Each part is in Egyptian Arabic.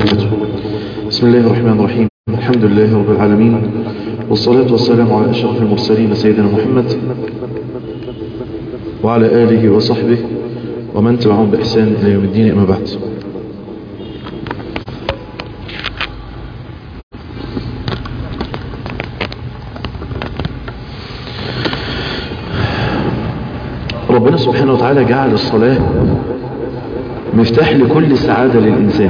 وبركاته بسم الله الرحمن الرحيم الحمد لله رب العالمين والصلاة والسلام على أشرف المرسلين سيدنا محمد وعلى آله وصحبه ومن تبعهم بإحسان إلى يوم الدين أما بعد ربنا سبحانه وتعالى جعل الصلاة مفتاح لكل سعادة للإنسان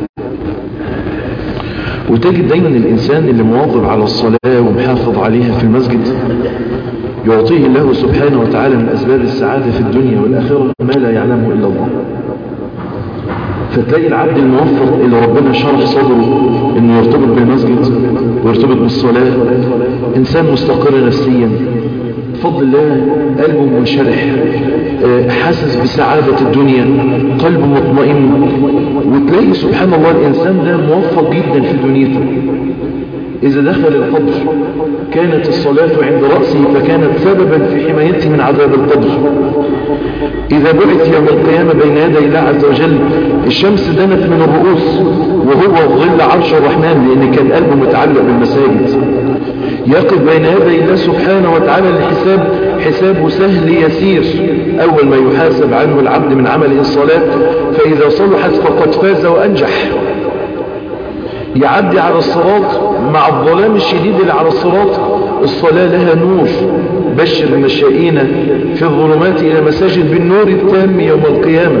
وتجد دايما الإنسان اللي مواظب على الصلاة ومحافظ عليها في المسجد يعطيه الله سبحانه وتعالى من أسباب السعادة في الدنيا والآخرة ما لا يعلمه إلا الله فتلاقي العبد الموفق اللي ربنا شرح صدره انه يرتبط بالمسجد ويرتبط بالصلاة انسان مستقر نفسيا بفضل الله قلبه منشرح حاسس بسعادة الدنيا قلبه مطمئن وتلاقي سبحان الله الإنسان ده موفق جدا في دنيته إذا دخل القبر كانت الصلاة عند رأسه فكانت سببا في حمايته من عذاب القبر إذا بعث يوم القيامة بين يدي الله عز وجل الشمس دنت من الرؤوس وهو ظل عرش الرحمن لأن كان قلبه متعلق بالمساجد يقف بين يدي الله سبحانه وتعالى الحساب حسابه سهل يسير أول ما يحاسب عنه العبد من عمله الصلاة فإذا صلحت فقد فاز وأنجح يعدي على الصراط مع الظلام الشديد اللي على الصراط الصلاة لها نور بشر المشائين في الظلمات إلى مساجد بالنور التام يوم القيامة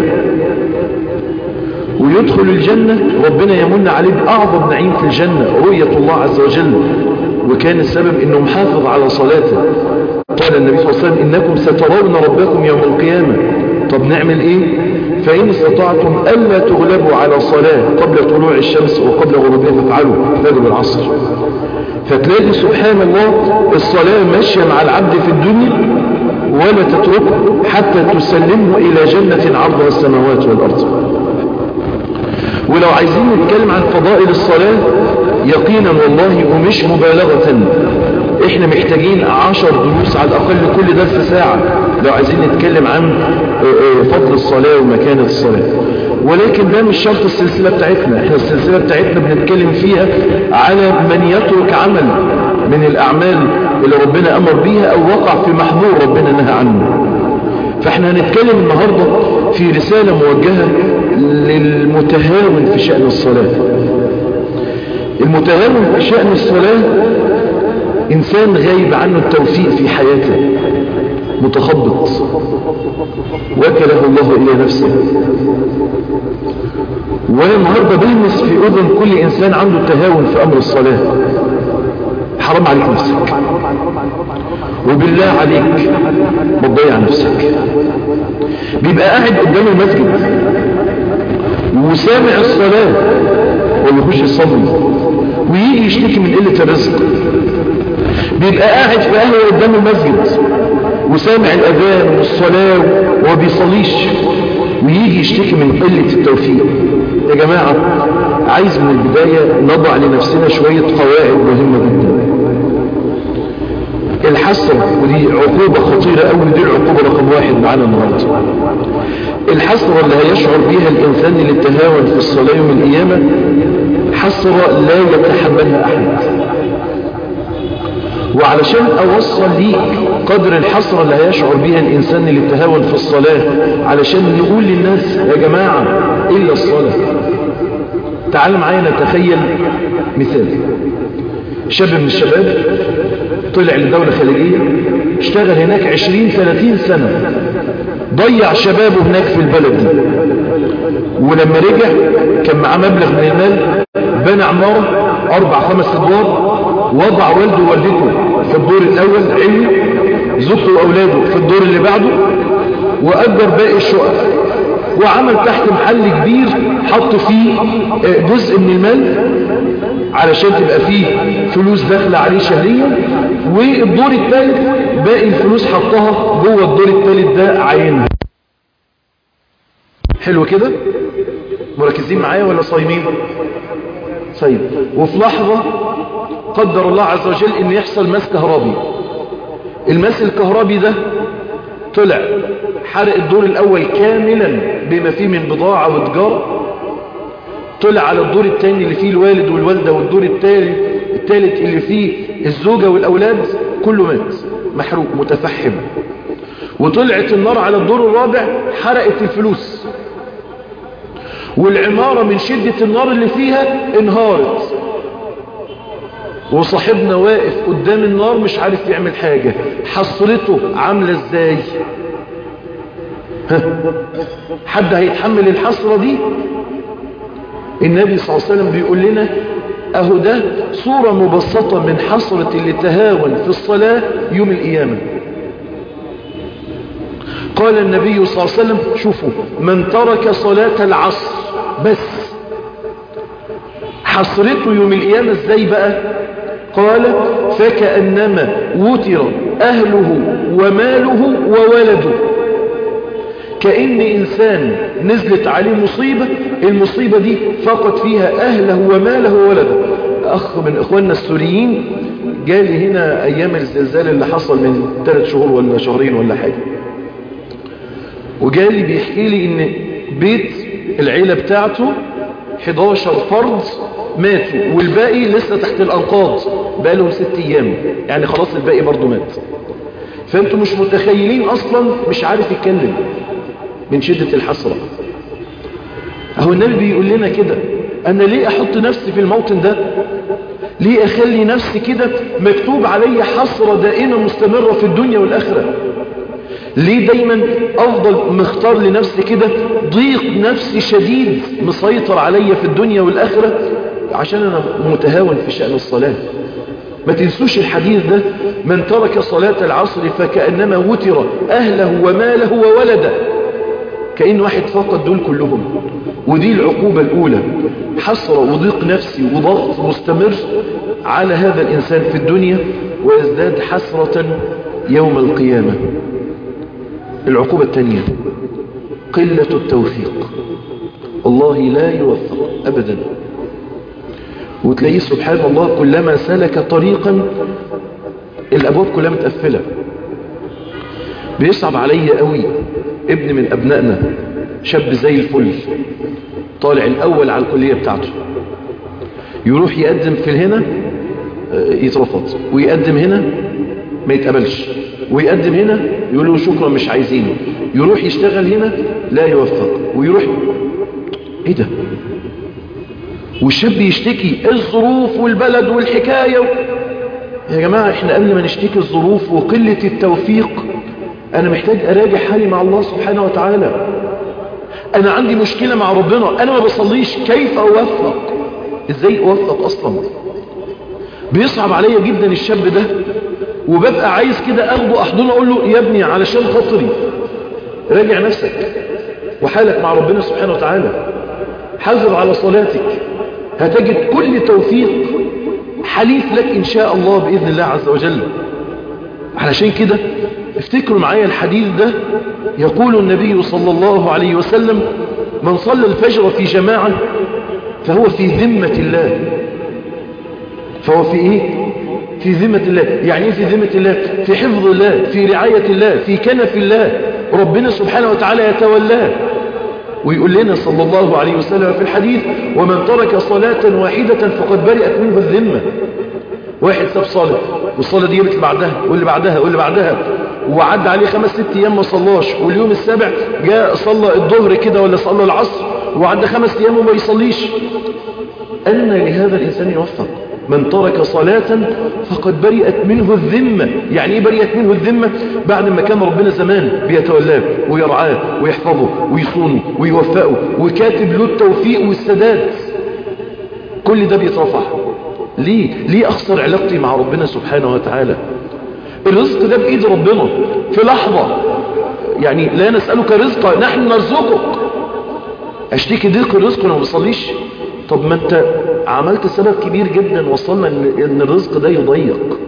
ويدخل الجنة ربنا يمن عليه بأعظم نعيم في الجنة رؤية الله عز وجل وكان السبب انه محافظ على صلاته قال النبي صلى الله عليه وسلم انكم سترون ربكم يوم القيامة طب نعمل ايه فإن استطعتم ألا تغلبوا على صلاة قبل طلوع الشمس وقبل غروبها فافعلوا فاجب العصر فتلاقي سبحان الله الصلاة ماشية مع العبد في الدنيا ولا تتركه حتى تسلمه إلى جنة عرضها السماوات والأرض ولو عايزين نتكلم عن فضائل الصلاة يقينا والله ومش مبالغة احنا محتاجين عشر دروس على الأقل كل درس ساعة لو عايزين نتكلم عن فضل الصلاة ومكانة الصلاة ولكن ده مش شرط السلسلة بتاعتنا احنا السلسلة بتاعتنا بنتكلم فيها على من يترك عمل من الأعمال اللي ربنا أمر بيها أو وقع في محظور ربنا نهى عنه فاحنا هنتكلم النهاردة في رسالة موجهة للمتهاون في شأن الصلاة المتهاون في شأن الصلاة إنسان غايب عنه التوفيق في حياته متخبط وكله الله إلى نفسه وانا النهاردة بلمس في أذن كل إنسان عنده تهاون في أمر الصلاة حرام عليك نفسك وبالله عليك ما تضيع نفسك بيبقى قاعد قدام المسجد وسامع الصلاة ويخش يصلي ويجي يشتكي من قلة الرزق بيبقى قاعد في قهوة قدام المسجد وسامع الأذان والصلاة وما بيصليش ويجي يشتكي من قلة التوفيق يا جماعة عايز من البداية نضع لنفسنا شوية قواعد مهمة جدا الحسرة ودي عقوبة خطيرة أوي دي العقوبة رقم واحد معانا النهاردة الحسرة اللي هيشعر بها الإنسان اللي تهاون في الصلاة يوم القيامة حسرة لا يتحملها أحد وعلشان أوصل ليك قدر الحسرة اللي هيشعر بها الإنسان اللي تهاون في الصلاة علشان نقول للناس يا جماعة إلا الصلاة تعال معايا نتخيل مثال شاب من الشباب طلع لدولة خليجية اشتغل هناك عشرين ثلاثين سنة ضيع شبابه هناك في البلد دي ولما رجع كان معاه مبلغ من المال بنى عمارة أربع خمس أدوار وضع والده ووالدته في الدور الأول علمي زوجته وأولاده في الدور اللي بعده وأجر باقي الشقق وعمل تحت محل كبير حط فيه جزء من المال علشان تبقى فيه فلوس داخلة عليه شهريا والدور الثالث باقي الفلوس حطها جوه الدور الثالث ده عينها حلو كده مركزين معايا ولا صايمين صايم وفي لحظة قدر الله عز وجل ان يحصل مس كهربي المس الكهربي ده طلع حرق الدور الاول كاملا بما فيه من بضاعة وتجارة طلع على الدور الثاني اللي فيه الوالد والوالدة والدور الثالث الثالث اللي فيه الزوجة والأولاد كله مات محروق متفحم وطلعت النار على الدور الرابع حرقت الفلوس والعمارة من شدة النار اللي فيها انهارت وصاحبنا واقف قدام النار مش عارف يعمل حاجة حصرته عاملة ازاي ها؟ حد هيتحمل الحسرة دي النبي صلى الله عليه وسلم بيقول لنا اهو ده صورة مبسطة من حسرة اللي تهاون في الصلاة يوم القيامة قال النبي صلى الله عليه وسلم شوفوا من ترك صلاة العصر بس حسرته يوم القيامة ازاي بقى قال فكأنما وتر أهله وماله وولده كأن إنسان نزلت عليه مصيبة المصيبة دي فقط فيها أهله وماله وولده أخ من إخواننا السوريين جالي هنا أيام الزلزال اللي حصل من ثلاث شهور ولا شهرين ولا حاجة وجالي بيحكي لي إن بيت العيلة بتاعته 11 فرد ماتوا والباقي لسه تحت الأنقاض بقى لهم ست أيام يعني خلاص الباقي برضو مات فأنتم مش متخيلين أصلا مش عارف يتكلم من شدة الحسرة أهو النبي بيقول لنا كده أنا ليه أحط نفسي في الموطن ده ليه أخلي نفسي كده مكتوب علي حسرة دائمة مستمرة في الدنيا والآخرة ليه دايما أفضل مختار لنفسي كده ضيق نفسي شديد مسيطر علي في الدنيا والآخرة عشان أنا متهاون في شأن الصلاة ما تنسوش الحديث ده من ترك صلاة العصر فكأنما وتر أهله وماله وولده كأن واحد فقد دول كلهم ودي العقوبة الأولى حسرة وضيق نفسي وضغط مستمر على هذا الإنسان في الدنيا ويزداد حسرة يوم القيامة العقوبة الثانية قلة التوفيق الله لا يوفق أبدا وتلاقيه سبحان الله كلما سلك طريقا الأبواب كلها متقفلة بيصعب علي قوي ابن من أبنائنا شاب زي الفل طالع الأول على الكلية بتاعته يروح يقدم في هنا يترفض ويقدم هنا ما يتقبلش ويقدم هنا يقول له شكرا مش عايزينه يروح يشتغل هنا لا يوفق ويروح ايه ده والشاب يشتكي الظروف والبلد والحكاية يا جماعة احنا قبل ما نشتكي الظروف وقلة التوفيق انا محتاج اراجع حالي مع الله سبحانه وتعالى انا عندي مشكلة مع ربنا انا ما بصليش كيف اوفق ازاي اوفق اصلا بيصعب عليا جدا الشاب ده وببقى عايز كده اخده احضنه اقول له يا ابني علشان خاطري راجع نفسك وحالك مع ربنا سبحانه وتعالى حافظ على صلاتك هتجد كل توفيق حليف لك إن شاء الله بإذن الله عز وجل علشان كده افتكروا معايا الحديث ده يقول النبي صلى الله عليه وسلم من صلى الفجر في جماعة فهو في ذمة الله فهو في ايه في ذمة الله يعني ايه في ذمة الله في حفظ الله في رعاية الله في كنف الله ربنا سبحانه وتعالى يتولاه ويقول لنا صلى الله عليه وسلم في الحديث ومن ترك صلاة واحدة فقد برئت منه الذمة واحد ساب صلاة والصلاة دي اللي بعدها واللي بعدها واللي بعدها وعد عليه خمس ست ايام ما صلاش واليوم السابع جاء صلى الظهر كده ولا صلى العصر وعدى خمس ايام وما يصليش أن لهذا الإنسان يوفق من ترك صلاة فقد برئت منه الذمة يعني ايه برئت منه الذمة بعد ما كان ربنا زمان بيتولاه ويرعاه ويحفظه ويصونه ويوفقه وكاتب له التوفيق والسداد كل ده بيترفع ليه ليه اخسر علاقتي مع ربنا سبحانه وتعالى الرزق ده بايد ربنا في لحظة يعني لا نسألك رزقا نحن نرزقك اشتكي ضيق الرزق وانا ما بصليش طب ما انت عملت سبب كبير جدا وصلنا ان, إن الرزق ده يضيق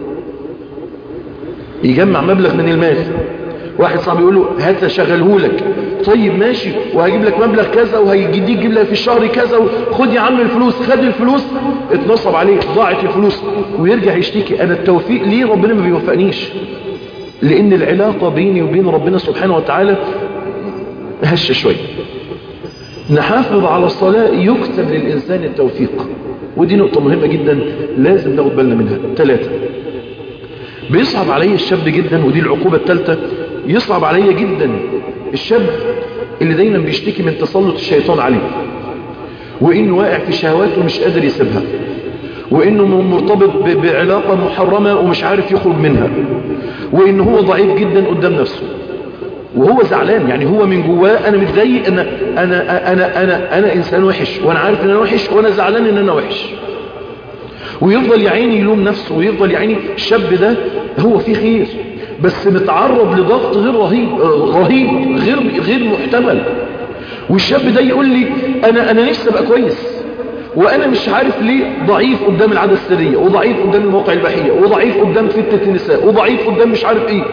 يجمع مبلغ من المال واحد صاحبي يقول له هات شغله لك طيب ماشي وهجيب لك مبلغ كذا وهيجيب يجيب لك في الشهر كذا خد يا عم الفلوس خد الفلوس اتنصب عليه ضاعت الفلوس ويرجع يشتكي انا التوفيق ليه ربنا ما بيوفقنيش لان العلاقة بيني وبين ربنا سبحانه وتعالى هشة شوية نحافظ على الصلاة يكتب للإنسان التوفيق ودي نقطة مهمة جدا لازم ناخد بالنا منها ثلاثة بيصعب علي الشاب جدا ودي العقوبة الثالثة يصعب علي جدا الشاب اللي دايما بيشتكي من تسلط الشيطان عليه وإنه واقع في شهواته مش قادر يسيبها وإنه مرتبط بعلاقة محرمة ومش عارف يخرج منها وإنه هو ضعيف جدا قدام نفسه وهو زعلان يعني هو من جواه انا متضايق انا انا انا انا انا انسان وحش وانا عارف ان انا وحش وانا زعلان ان انا وحش ويفضل يا عيني يلوم نفسه ويفضل يا عيني الشاب ده هو فيه خير بس متعرض لضغط غير رهيب رهيب غير غير محتمل والشاب ده يقول لي انا انا نفسي ابقى كويس وانا مش عارف ليه ضعيف قدام العاده السريه وضعيف قدام المواقع البحيه وضعيف قدام فتنه النساء وضعيف قدام مش عارف ايه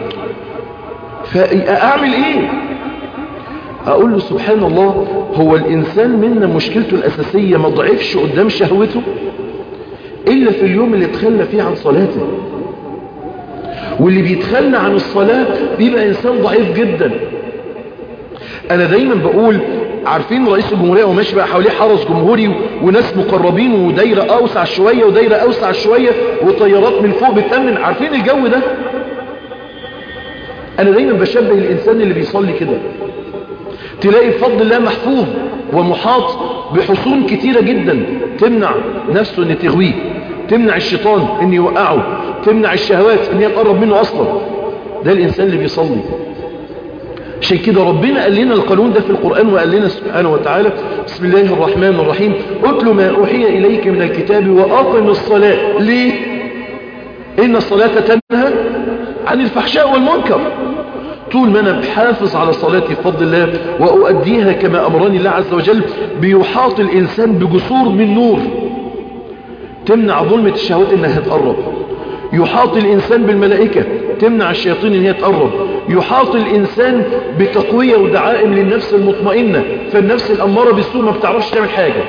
فأعمل ايه اقول له سبحان الله هو الانسان منا مشكلته الاساسية ما ضعفش قدام شهوته الا في اليوم اللي تخلى فيه عن صلاته واللي بيتخلى عن الصلاة بيبقى انسان ضعيف جدا انا دايما بقول عارفين رئيس الجمهورية وماشي بقى حواليه حرس جمهوري وناس مقربين ودايرة اوسع شوية ودايرة اوسع شوية وطيارات من فوق بتأمن عارفين الجو ده انا دايما بشبه الانسان اللي بيصلي كده تلاقي بفضل الله محفوظ ومحاط بحصون كتيرة جدا تمنع نفسه ان تغويه تمنع الشيطان ان يوقعه تمنع الشهوات ان يقرب منه اصلا ده الانسان اللي بيصلي عشان كده ربنا قال لنا القانون ده في القرآن وقال لنا سبحانه وتعالى بسم الله الرحمن الرحيم اتل ما أوحي إليك من الكتاب وأقم الصلاة ليه إن الصلاة تنهى عن الفحشاء والمنكر طول ما أنا بحافظ على صلاتي بفضل الله وأؤديها كما أمرني الله عز وجل بيحاط الإنسان بجسور من نور تمنع ظلمة الشهوات إنها تقرب يحاط الإنسان بالملائكة تمنع الشياطين إن هي تقرب يحاط الإنسان بتقوية ودعائم للنفس المطمئنة فالنفس الأمارة بالسوء ما بتعرفش تعمل حاجة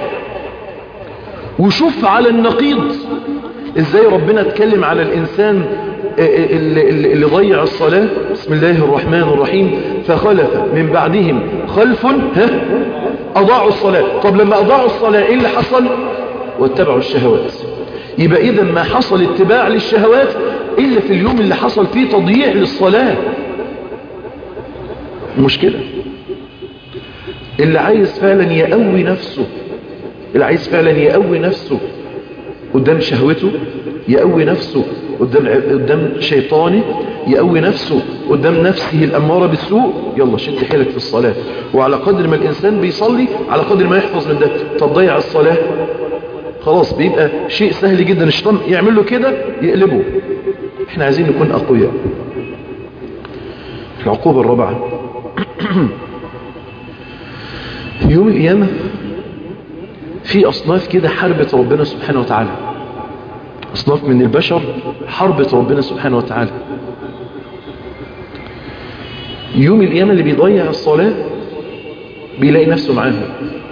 وشوف على النقيض ازاي ربنا اتكلم على الإنسان اللي, اللي ضيع الصلاة بسم الله الرحمن الرحيم فخلف من بعدهم خلف ها أضاعوا الصلاة طب لما أضاعوا الصلاة إيه اللي حصل واتبعوا الشهوات يبقى إذا ما حصل اتباع للشهوات إلا في اليوم اللي حصل فيه تضييع للصلاة مشكلة اللي عايز فعلا يقوي نفسه اللي عايز فعلا يقوي نفسه قدام شهوته يقوي نفسه قدام قدام شيطانه يقوي نفسه قدام نفسه الأمارة بالسوء يلا شد حيلك في الصلاة وعلى قدر ما الإنسان بيصلي على قدر ما يحفظ من ده تضيع الصلاة خلاص بيبقى شيء سهل جدا الشيطان يعمل له كده يقلبه احنا عايزين نكون أقوياء العقوبة الرابعة يوم القيامة في أصناف كده حربت ربنا سبحانه وتعالى أصناف من البشر حربت ربنا سبحانه وتعالى يوم القيامة اللي بيضيع الصلاة بيلاقي نفسه معاها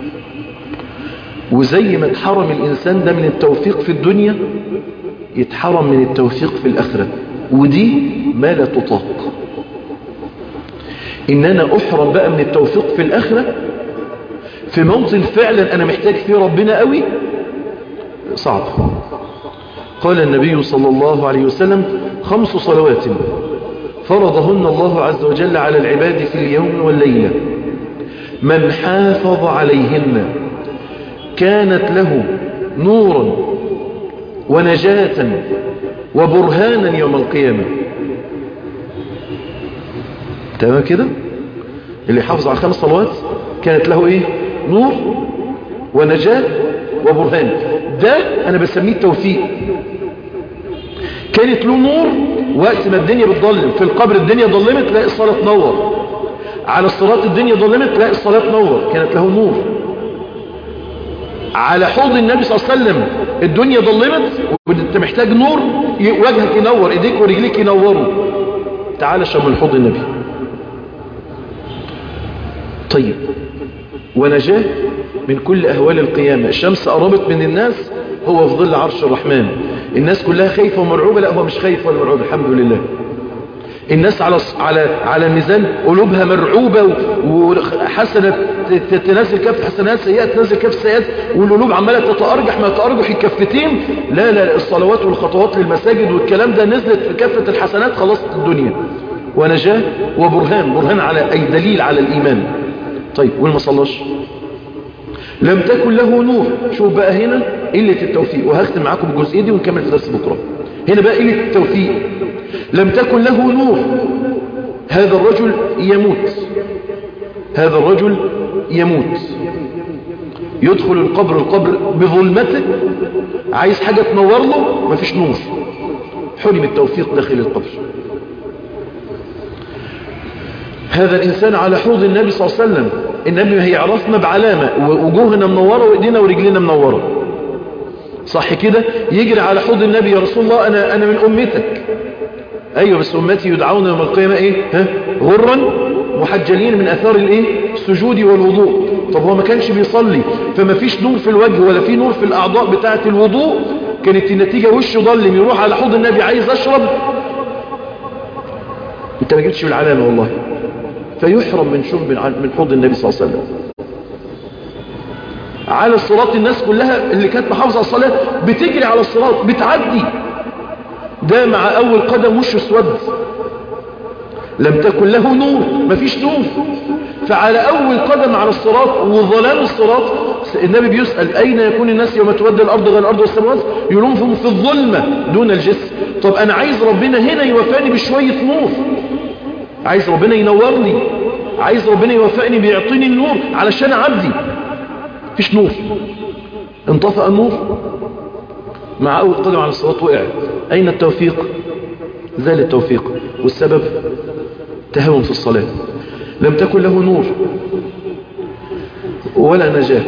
وزي ما اتحرم الإنسان ده من التوفيق في الدنيا يتحرم من التوفيق في الآخرة ودي ما لا تطاق إن أنا أحرم بقى من التوفيق في الآخرة في موطن فعلا أنا محتاج فيه ربنا قوي صعب قال النبي صلى الله عليه وسلم خمس صلوات فرضهن الله عز وجل على العباد في اليوم والليلة من حافظ عليهن كانت له نورا ونجاة وبرهانا يوم القيامة تمام كده اللي حافظ على خمس صلوات كانت له ايه نور ونجاة وبرهان ده انا بسميه التوفيق كانت له نور وقت ما الدنيا بتضلم في القبر الدنيا ضلمت تلاقي الصلاة تنور على الصلاة الدنيا ضلمت تلاقي الصلاة تنور كانت له نور على حوض النبي صلى الله عليه وسلم الدنيا ضلمت وانت محتاج نور وجهك ينور ايديك ورجليك ينوروا تعال اشرب من حوض النبي طيب ونجاه من كل أهوال القيامة الشمس قربت من الناس هو في ظل عرش الرحمن الناس كلها خايفة ومرعوبة لا هو مش خايف ولا مرعوب الحمد لله الناس على على على ميزان قلوبها مرعوبة وحسنة تنزل كف حسنات سيئة تنزل كف سيئات والقلوب عمالة تتأرجح ما تأرجح الكفتين لا لا الصلوات والخطوات للمساجد والكلام ده نزلت في كفة الحسنات خلصت الدنيا ونجاة وبرهان برهان على أي دليل على الإيمان طيب والما صلاش لم تكن له نور شوف بقى هنا قلة التوفيق وهختم معاكم الجزئية دي ونكمل في درس بكرة هنا بقى قلة التوفيق لم تكن له نور هذا الرجل يموت هذا الرجل يموت يدخل القبر القبر بظلمته عايز حاجة تنور له مفيش نور حرم التوفيق داخل القبر هذا الإنسان على حوض النبي صلى الله عليه وسلم النبي هيعرفنا بعلامة وجوهنا منورة وإيدينا ورجلنا منورة صح كده يجري على حوض النبي يا رسول الله أنا, أنا من أمتك أيوة بس أمتي يدعون يوم القيامة إيه ها؟ غرا محجلين من أثار الإيه السجود والوضوء طب هو ما كانش بيصلي فما فيش نور في الوجه ولا في نور في الأعضاء بتاعة الوضوء كانت النتيجة وشه ضلم يروح على حوض النبي عايز أشرب انت ما جبتش بالعلامة والله فيحرم من شرب من حوض النبي صلى الله عليه وسلم على الصراط الناس كلها اللي كانت محافظة على الصلاة بتجري على الصراط بتعدي ده مع أول قدم وشه اسود لم تكن له نور مفيش نور فعلى أول قدم على الصراط وظلام الصراط النبي بيسأل أين يكون الناس يوم تودى الأرض غير الأرض والسماوات يلومهم في الظلمة دون الجسم طب أنا عايز ربنا هنا يوفاني بشوية نور عايز ربنا ينورني عايز ربنا يوفقني بيعطيني النور علشان أعدي فيش نور انطفأ النور مع أول قدم على الصراط وقع أين التوفيق زال التوفيق والسبب تهاون في الصلاة لم تكن له نور ولا نجاة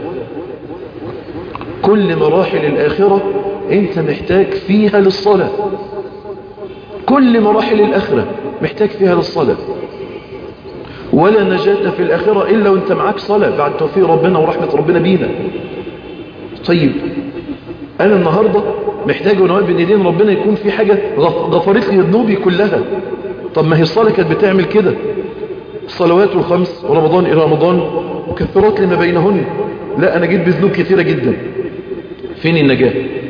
كل مراحل الآخرة انت محتاج فيها للصلاة كل مراحل الآخرة محتاج فيها للصلاة ولا نجاة في الآخرة إلا وانت معاك صلاة بعد توفيق ربنا ورحمة ربنا بينا طيب أنا النهاردة محتاج ونواب بين ايدين ربنا يكون في حاجة غفرت لي ذنوبي كلها طب ما هي الصلاة كانت بتعمل كده الصلوات الخمس ورمضان إلى رمضان مكفرات لما بينهن لا أنا جيت بذنوب كثيرة جدا فين النجاة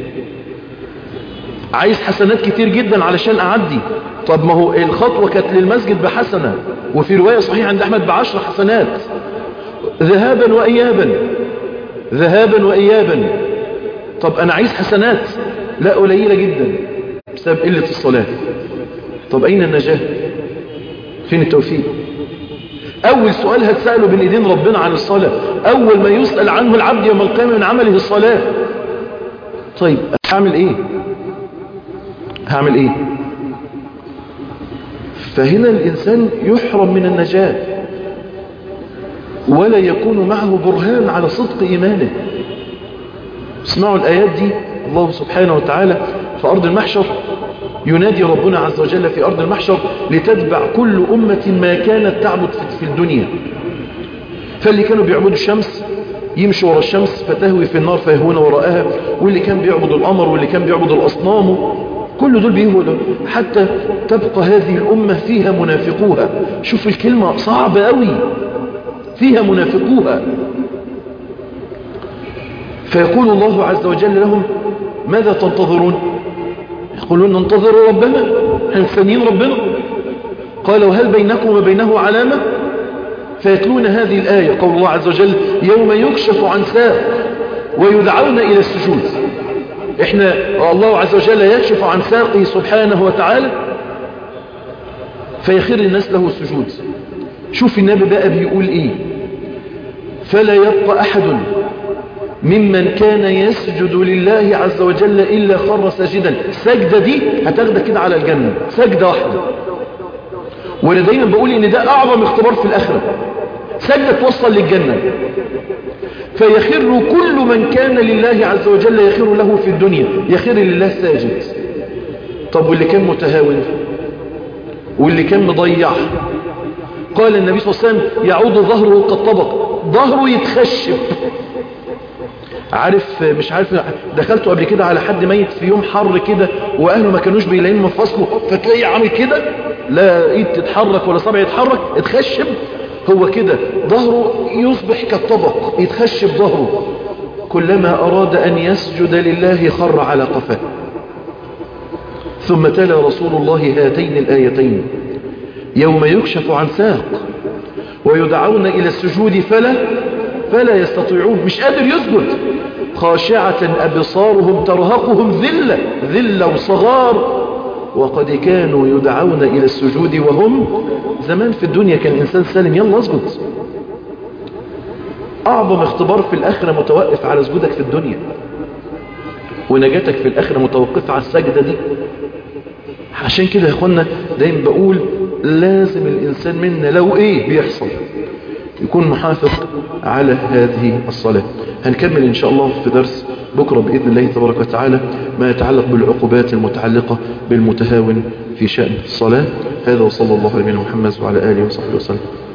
عايز حسنات كتير جدا علشان أعدي طب ما هو الخطوة كانت للمسجد بحسنة وفي رواية صحيحة عند أحمد بعشر حسنات ذهابا وإيابا ذهابا وإيابا طب أنا عايز حسنات لا قليلة جدا بسبب قلة الصلاة طب أين النجاة فين التوفيق أول سؤال هتسأله بين إيدين ربنا عن الصلاة أول ما يسأل عنه العبد يوم القيامة من عمله الصلاة طيب هعمل إيه هعمل إيه فهنا الإنسان يحرم من النجاة ولا يكون معه برهان على صدق إيمانه اسمعوا الآيات دي الله سبحانه وتعالى في أرض المحشر ينادي ربنا عز وجل في أرض المحشر لتتبع كل أمة ما كانت تعبد في الدنيا فاللي كانوا بيعبدوا الشمس يمشوا ورا الشمس فتهوي في النار فيهون وراءها واللي كان بيعبد القمر واللي كان بيعبد الأصنام كل دول بيهودوا حتى تبقى هذه الأمة فيها منافقوها شوف الكلمة صعبة قوي فيها منافقوها فيقول الله عز وجل لهم ماذا تنتظرون يقولون ننتظر ربنا احنا مستنيين ربنا قال وهل بينكم وبينه علامة فيتلون هذه الآية قول الله عز وجل يوم يكشف عن ساق ويدعون إلى السجود احنا الله عز وجل يكشف عن ساقه سبحانه وتعالى فيخر الناس له السجود شوف النبي بقى بيقول ايه فلا يبقى أحد ممن كان يسجد لله عز وجل إلا خر ساجدا السجدة دي هتاخدك كده على الجنة سجدة واحدة وانا دايما بقول ان ده اعظم اختبار في الاخرة سجدة توصل للجنة فيخر كل من كان لله عز وجل يخر له في الدنيا يخر لله ساجد طب واللي كان متهاون واللي كان مضيع قال النبي صلى الله عليه وسلم يعود ظهره قد طبق ظهره يتخشب عارف مش عارف دخلته قبل كده على حد ميت في يوم حر كده واهله ما كانوش بيلاقين من فصله فتلاقيه عامل كده لا ايد تتحرك ولا صبع يتحرك اتخشب هو كده ظهره يصبح كالطبق يتخشب ظهره كلما اراد ان يسجد لله خر على قفاه ثم تلا رسول الله هاتين الايتين يوم يكشف عن ساق ويدعون الى السجود فلا فلا يستطيعون مش قادر يسجد خاشعة أبصارهم ترهقهم ذلة ذلة وصغار وقد كانوا يدعون إلى السجود وهم زمان في الدنيا كان إنسان سالم يلا اسجد أعظم اختبار في الآخرة متوقف على سجودك في الدنيا ونجاتك في الآخرة متوقفة على السجدة دي عشان كده يا اخوانا دايما بقول لازم الإنسان منا لو إيه بيحصل يكون محافظ على هذه الصلاة هنكمل إن شاء الله في درس بكرة بإذن الله تبارك وتعالى ما يتعلق بالعقوبات المتعلقة بالمتهاون في شأن الصلاة هذا وصلى الله على نبينا محمد وعلى آله وصحبه وسلم